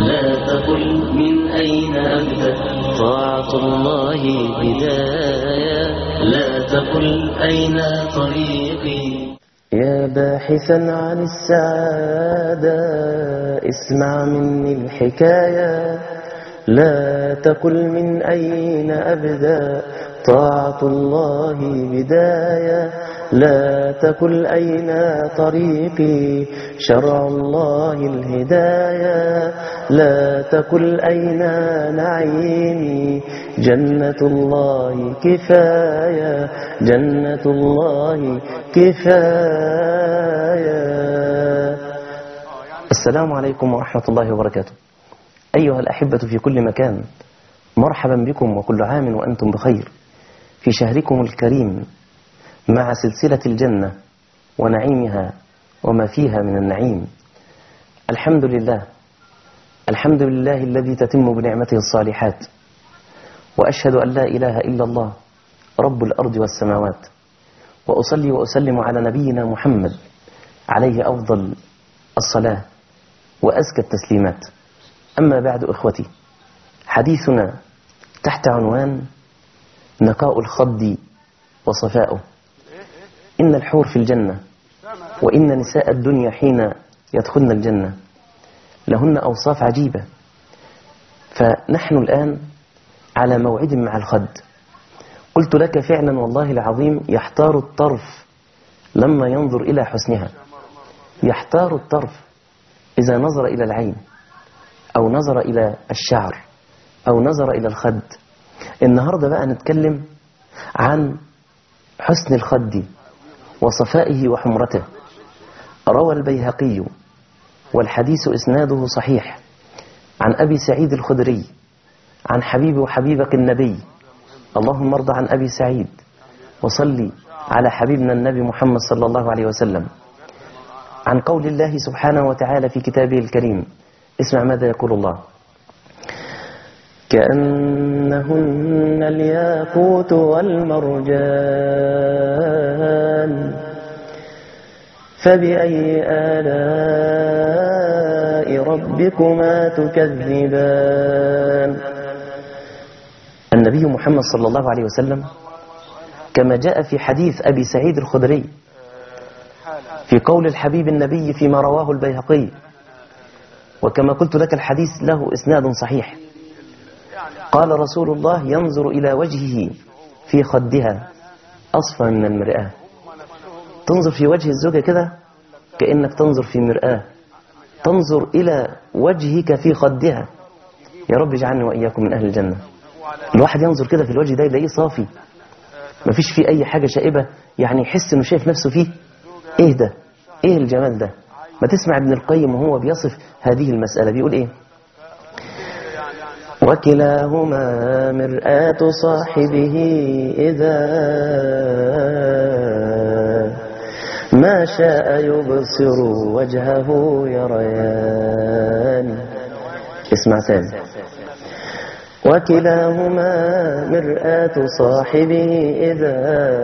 لا تقل من أين أبدأ طاعة الله بداية لا تقل أين طريقي يا باحثا عن السعادة اسمع مني الحكاية لا تقل من أين أبدأ طاعة الله بداية لا تقل أين طريقي شرع الله الهداية لا تقل أين نعيمي جنة الله كفاية جنة الله كفاية السلام عليكم ورحمة الله وبركاته أيها الأحبة في كل مكان مرحبا بكم وكل عام وأنتم بخير في شهركم الكريم مع سلسلة الجنة ونعيمها وما فيها من النعيم الحمد لله الحمد لله الذي تتم بنعمته الصالحات وأشهد أن لا إله إلا الله رب الأرض والسماوات وأصلي وأسلم على نبينا محمد عليه أفضل الصلاة وأزكى التسليمات أما بعد إخوتي حديثنا تحت عنوان نقاء الخد وصفاؤه إن الحور في الجنة وإن نساء الدنيا حين يدخلن الجنة لهن أوصاف عجيبة فنحن الآن على موعد مع الخد قلت لك فعلا والله العظيم يحتار الطرف لما ينظر إلى حسنها يحتار الطرف إذا نظر إلى العين أو نظر إلى الشعر أو نظر إلى الخد النهاردة بقى نتكلم عن حسن الخد وصفائه وحمرته روى البيهقي والحديث إسناده صحيح عن أبي سعيد الخدري عن حبيبي وحبيبك النبي اللهم ارضى عن أبي سعيد وصلي على حبيبنا النبي محمد صلى الله عليه وسلم عن قول الله سبحانه وتعالى في كتابه الكريم اسمع ماذا يقول الله كأنهن الياقوت والمرجان فبأي آلاء ربكما تكذبان النبي محمد صلى الله عليه وسلم كما جاء في حديث أبي سعيد الخدري في قول الحبيب النبي فيما رواه البيهقي وكما قلت لك الحديث له إسناد صحيح قال رسول الله ينظر إلى وجهه في خدها أصفى من المرآة تنظر في وجه الزوجة كده كأنك تنظر في مرآة تنظر إلى وجهك في خدها يا رب اجعلني وإياكم من أهل الجنة الواحد ينظر كده في الوجه ده يلاقيه صافي مفيش فيه أي حاجة شائبة يعني يحس إنه شايف نفسه فيه إيه ده إيه الجمال ده ما تسمع ابن القيم وهو بيصف هذه المسألة بيقول إيه وكلاهما مرآة صاحبه إذا ما شاء يبصر وجهه يريان اسمع ثاني وكلاهما مرآة صاحبه إذا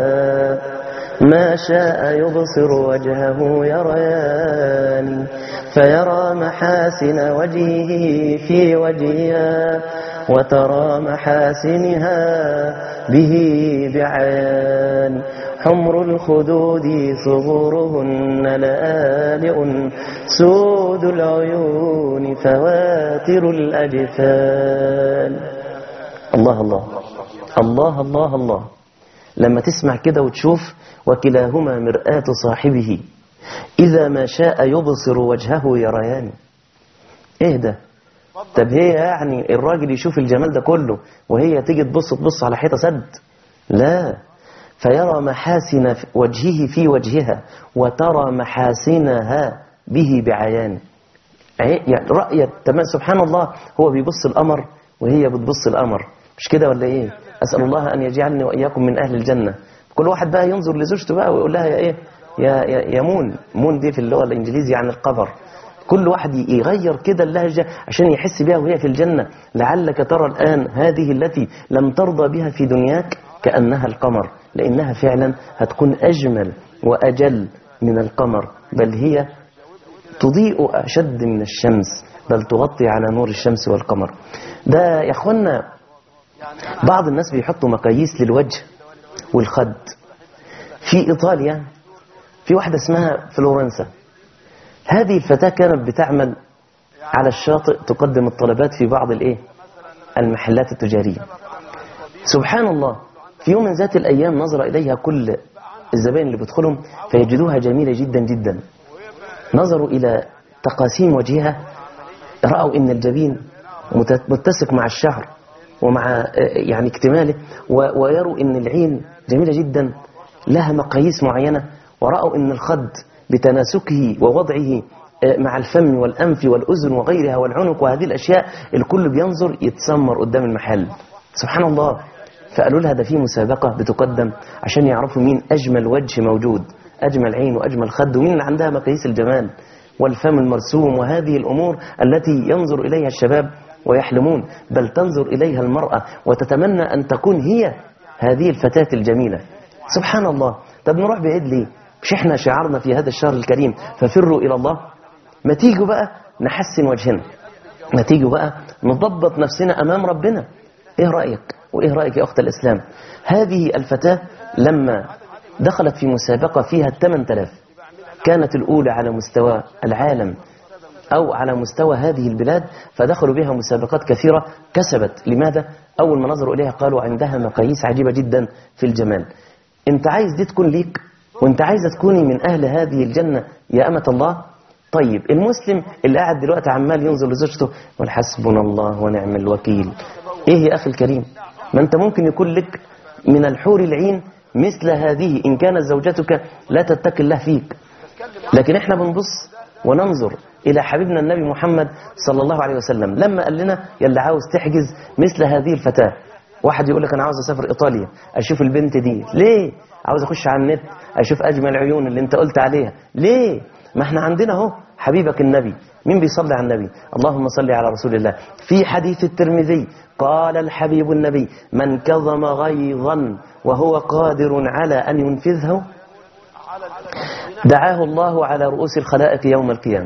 ما شاء يبصر وجهه يريان فيرى محاسن وجهه في وجهها وترى محاسنها به بعيان حمر الخدود صغورهن لآلئ سود العيون فواتر الأجفان الله الله الله الله الله لما تسمع كده وتشوف وكلاهما مرآة صاحبه إذا ما شاء يبصر وجهه يريان إيه ده طب هي يعني الراجل يشوف الجمال ده كله وهي تيجي تبص تبص على حيطة سد لا فيرى محاسن وجهه في وجهها وترى محاسنها به بعيان يعني رأيت تمام سبحان الله هو بيبص القمر وهي بتبص القمر مش كده ولا ايه أسأل الله أن يجعلني وإياكم من أهل الجنة كل واحد بقى ينظر لزوجته بقى ويقول لها يا ايه يا, يا, يا مون مون دي في اللغة الإنجليزي عن القمر كل واحد يغير كده اللهجة عشان يحس بها وهي في الجنة لعلك ترى الآن هذه التي لم ترضى بها في دنياك كأنها القمر لأنها فعلا هتكون أجمل وأجل من القمر بل هي تضيء أشد من الشمس بل تغطي على نور الشمس والقمر ده يا أخوانا بعض الناس بيحطوا مقاييس للوجه والخد في إيطاليا في واحدة اسمها فلورنسا هذه الفتاة كانت بتعمل على الشاطئ تقدم الطلبات في بعض الايه المحلات التجارية سبحان الله في يوم من ذات الأيام نظر إليها كل الزبائن اللي بيدخلهم فيجدوها جميلة جدا جدا نظروا إلى تقاسيم وجهها رأوا إن الجبين مت- متسق مع الشعر ومع آه، يعني اكتماله و- ويروا إن العين جميلة جدا لها مقاييس معينة ورأوا إن الخد بتناسكه ووضعه آه، مع الفم والأنف والأذن وغيرها والعنق وهذه الأشياء الكل بينظر يتسمر قدام المحل سبحان الله فقالوا لها ده في مسابقة بتقدم عشان يعرفوا مين أجمل وجه موجود أجمل عين وأجمل خد ومين اللي عندها مقاييس الجمال والفم المرسوم وهذه الأمور التي ينظر إليها الشباب ويحلمون بل تنظر إليها المرأة وتتمنى أن تكون هي هذه الفتاة الجميلة سبحان الله طب نروح بعيد ليه مش احنا شعارنا في هذا الشهر الكريم ففروا إلى الله ما تيجوا بقى نحسن وجهنا ما تيجوا بقى نضبط نفسنا أمام ربنا إيه رأيك وإيه رأيك يا أخت الإسلام هذه الفتاة لما دخلت في مسابقة فيها 8000 كانت الأولى على مستوى العالم أو على مستوى هذه البلاد فدخلوا بها مسابقات كثيرة كسبت لماذا؟ أول ما نظروا إليها قالوا عندها مقاييس عجيبة جدا في الجمال أنت عايز دي تكون ليك وأنت عايزة تكوني من أهل هذه الجنة يا أمة الله طيب المسلم اللي قاعد دلوقتي عمال ينظر لزوجته والحسبنا الله ونعم الوكيل ايه يا اخي الكريم ما انت ممكن يكون لك من الحور العين مثل هذه ان كانت زوجتك لا تتقي الله فيك لكن احنا بنبص وننظر الى حبيبنا النبي محمد صلى الله عليه وسلم لما قال لنا يلي عاوز تحجز مثل هذه الفتاة واحد يقول لك انا عاوز اسافر ايطاليا اشوف البنت دي ليه عاوز اخش على النت اشوف اجمل عيون اللي انت قلت عليها ليه ما احنا عندنا اهو حبيبك النبي مين بيصلي على النبي اللهم صل على رسول الله في حديث الترمذي قال الحبيب النبي من كظم غيظا وهو قادر على أن ينفذه دعاه الله على رؤوس الخلائق يوم القيامة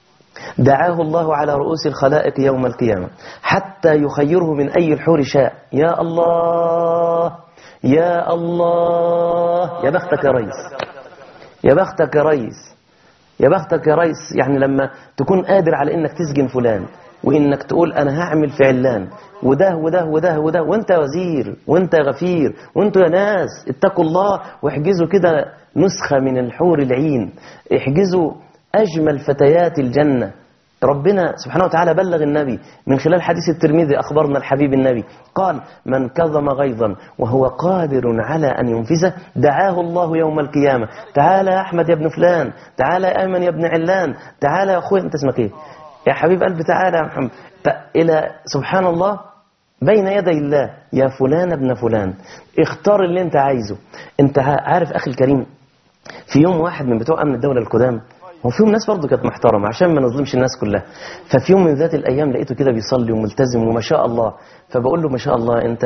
دعاه الله على رؤوس الخلائق يوم القيامة حتى يخيره من أي الحور شاء يا الله يا الله يا بختك يا ريس يا بختك يا ريس يا بختك يا ريس يعني لما تكون قادر على انك تسجن فلان وانك تقول انا هعمل في علان وده وده وده وده وانت يا وزير وانت يا غفير وانتوا يا ناس اتقوا الله واحجزوا كده نسخة من الحور العين احجزوا اجمل فتيات الجنة ربنا سبحانه وتعالى بلغ النبي من خلال حديث الترمذي أخبرنا الحبيب النبي قال من كظم غيظا وهو قادر على أن ينفذه دعاه الله يوم القيامة تعالى يا أحمد يا ابن فلان تعالى يا أيمن يا ابن علان تعالى يا أخوي أنت اسمك إيه يا حبيب قلبي تعالى يا محمد ت- إلى سبحان الله بين يدي الله يا فلان ابن فلان اختار اللي انت عايزه انت عارف أخي الكريم في يوم واحد من بتوع أمن الدولة القدام هو فيهم ناس برضه كانت محترمة عشان ما نظلمش الناس كلها ففي يوم من ذات الأيام لقيته كده بيصلي وملتزم وما شاء الله فبقول له ما شاء الله أنت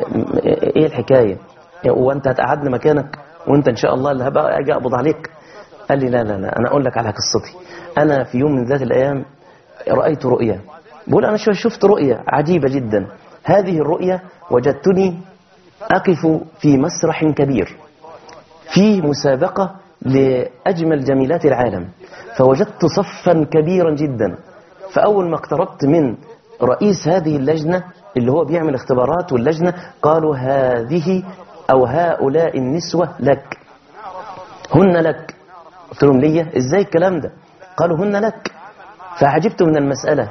إيه الحكاية وأنت هتقعدني مكانك وأنت إن شاء الله اللي هبقى أجي أقبض عليك قال لي لا لا لا أنا أقول لك على قصتي أنا في يوم من ذات الأيام رأيت رؤيا بقول أنا شو- شفت رؤيا عجيبة جدا هذه الرؤيا وجدتني أقف في مسرح كبير في مسابقة لأجمل جميلات العالم فوجدت صفا كبيرا جدا فأول ما اقتربت من رئيس هذه اللجنة اللي هو بيعمل اختبارات واللجنة قالوا هذه أو هؤلاء النسوة لك هن لك قلت لهم ليه ازاي الكلام ده قالوا هن لك فعجبت من المسألة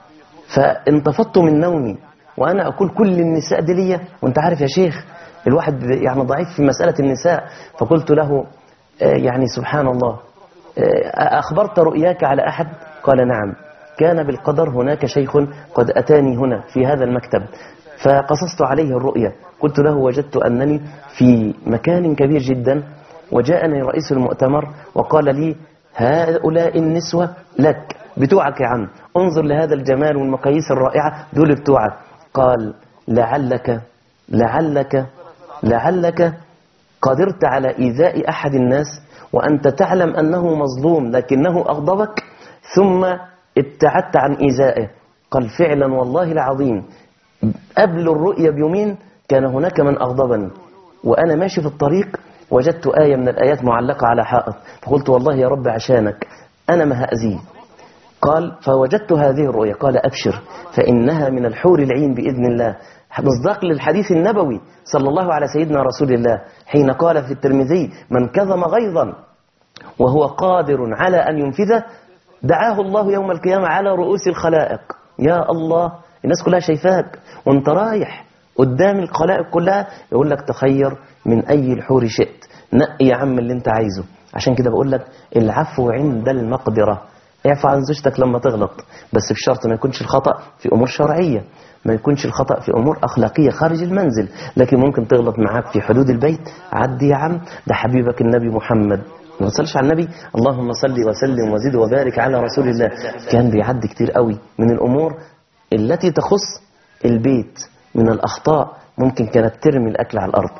فانتفضت من نومي وأنا أقول كل النساء دي ليا وانت عارف يا شيخ الواحد يعني ضعيف في مسألة النساء فقلت له آه، يعني سبحان الله آه، أخبرت رؤياك على أحد قال نعم كان بالقدر هناك شيخ قد أتاني هنا في هذا المكتب فقصصت عليه الرؤيا قلت له وجدت أنني في مكان كبير جدا وجاءني رئيس المؤتمر وقال لي هؤلاء النسوة لك بتوعك يا عم انظر لهذا الجمال والمقاييس الرائعة دول بتوعك قال لعلك لعلك لعلك قدرت على إيذاء أحد الناس وأنت تعلم أنه مظلوم لكنه أغضبك ثم ابتعدت عن إيذائه قال فعلا والله العظيم قبل الرؤيا بيومين كان هناك من أغضبني وأنا ماشي في الطريق وجدت آية من الآيات معلقة على حائط فقلت والله يا رب عشانك أنا ما هأذيه قال فوجدت هذه الرؤيا قال أبشر فإنها من الحور العين بإذن الله مصداق للحديث النبوي صلى الله على سيدنا رسول الله حين قال في الترمذي من كظم غيظا وهو قادر على أن ينفذه دعاه الله يوم القيامة على رؤوس الخلائق يا الله الناس كلها شايفاك وانت رايح قدام الخلائق كلها يقول لك تخير من أي الحور شئت نقي يا عم اللي انت عايزه عشان كده بقول لك العفو عند المقدرة اعفو عن زوجتك لما تغلط بس بشرط ما يكونش الخطأ في أمور شرعية ما يكونش الخطأ في أمور أخلاقية خارج المنزل لكن ممكن تغلط معاك في حدود البيت عدي يا عم ده حبيبك النبي محمد ما تصلش على النبي اللهم صل وسلم وزد وبارك على رسول الله كان بيعدي كتير قوي من الأمور التي تخص البيت من الأخطاء ممكن كانت ترمي الأكل على الأرض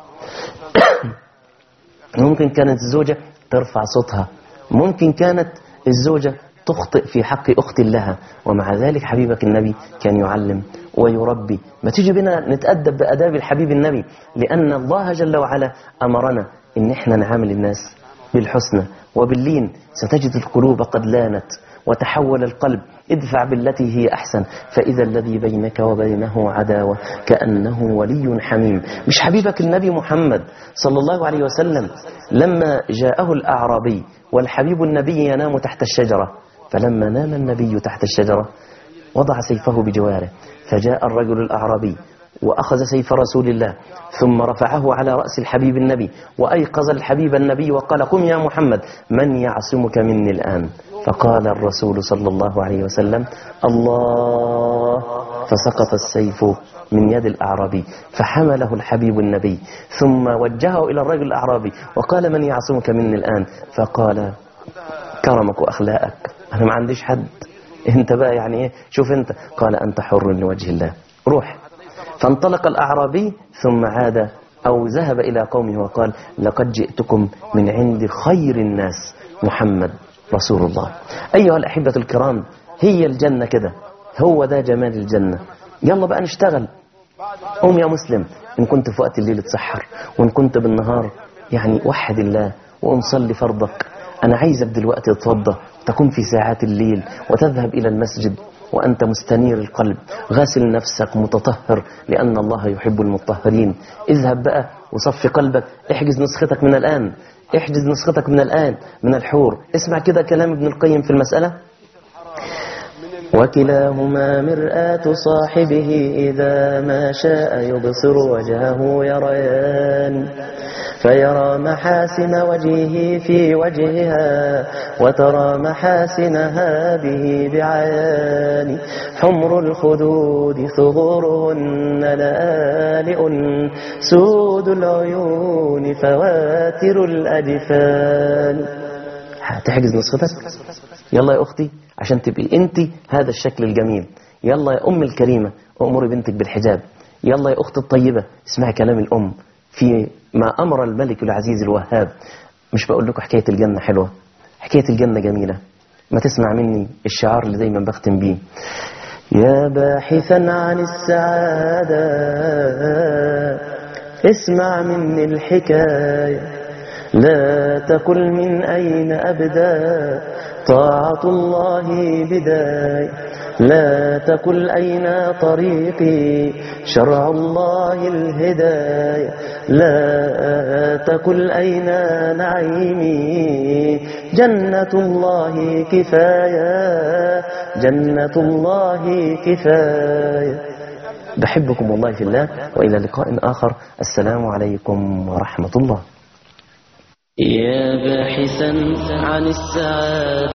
ممكن كانت الزوجة ترفع صوتها ممكن كانت الزوجة تخطئ في حق أخت لها ومع ذلك حبيبك النبي كان يعلم ويربي ما تيجي بنا نتأدب بأداب الحبيب النبي لأن الله جل وعلا أمرنا إن احنا نعامل الناس بالحسنى وباللين ستجد القلوب قد لانت وتحول القلب ادفع بالتي هي أحسن فإذا الذي بينك وبينه عداوة كأنه ولي حميم مش حبيبك النبي محمد صلى الله عليه وسلم لما جاءه الأعرابي والحبيب النبي ينام تحت الشجرة فلما نام النبي تحت الشجرة وضع سيفه بجواره فجاء الرجل الأعرابي وأخذ سيف رسول الله ثم رفعه على رأس الحبيب النبي وأيقظ الحبيب النبي وقال قم يا محمد من يعصمك مني الآن فقال الرسول صلى الله عليه وسلم الله فسقط السيف من يد الأعرابي فحمله الحبيب النبي ثم وجهه إلى الرجل الأعرابي وقال من يعصمك مني الآن فقال كرمك وأخلاقك أنا ما عنديش حد انت بقى يعني ايه شوف انت قال أنت حر لوجه الله روح فانطلق الأعرابي ثم عاد أو ذهب إلى قومه وقال لقد جئتكم من عند خير الناس محمد رسول الله أيها الأحبة الكرام هي الجنة كده هو ده جمال الجنة يلا بقى نشتغل قوم يا مسلم إن كنت في وقت الليل تسحر وإن كنت بالنهار يعني وحد الله وقوم صلي فرضك أنا عايزك دلوقتي تتوضى تكون في ساعات الليل وتذهب إلى المسجد وأنت مستنير القلب غاسل نفسك متطهر لأن الله يحب المطهرين اذهب بقى وصفي قلبك احجز نسختك من الآن احجز نسختك من الآن من الحور اسمع كده كلام ابن القيم في المسألة وكلاهما مرآة صاحبه إذا ما شاء يبصر وجهه يريان فيرى محاسن وجهه في وجهها وترى محاسنها به بعيان حمر الخدود ثغورهن لآلئ سود العيون فواتر الأجفان هتحجز نسختك يلا يا أختي عشان تبقي أنت هذا الشكل الجميل يلا يا أم الكريمة أمري بنتك بالحجاب يلا يا أخت الطيبة اسمعي كلام الأم في ما أمر الملك العزيز الوهاب مش بقول لكم حكاية الجنة حلوة حكاية الجنة جميلة ما تسمع مني الشعار اللي دايما بختم بيه يا باحثا عن السعادة اسمع مني الحكاية لا تقل من أين أبدا طاعة الله بداية لا تقل أين طريقي شرع الله الهداية لا تقل أين نعيمي جنة الله كفاية جنة الله كفاية بحبكم والله في الله وإلى لقاء آخر السلام عليكم ورحمة الله يا باحثا عن السعادة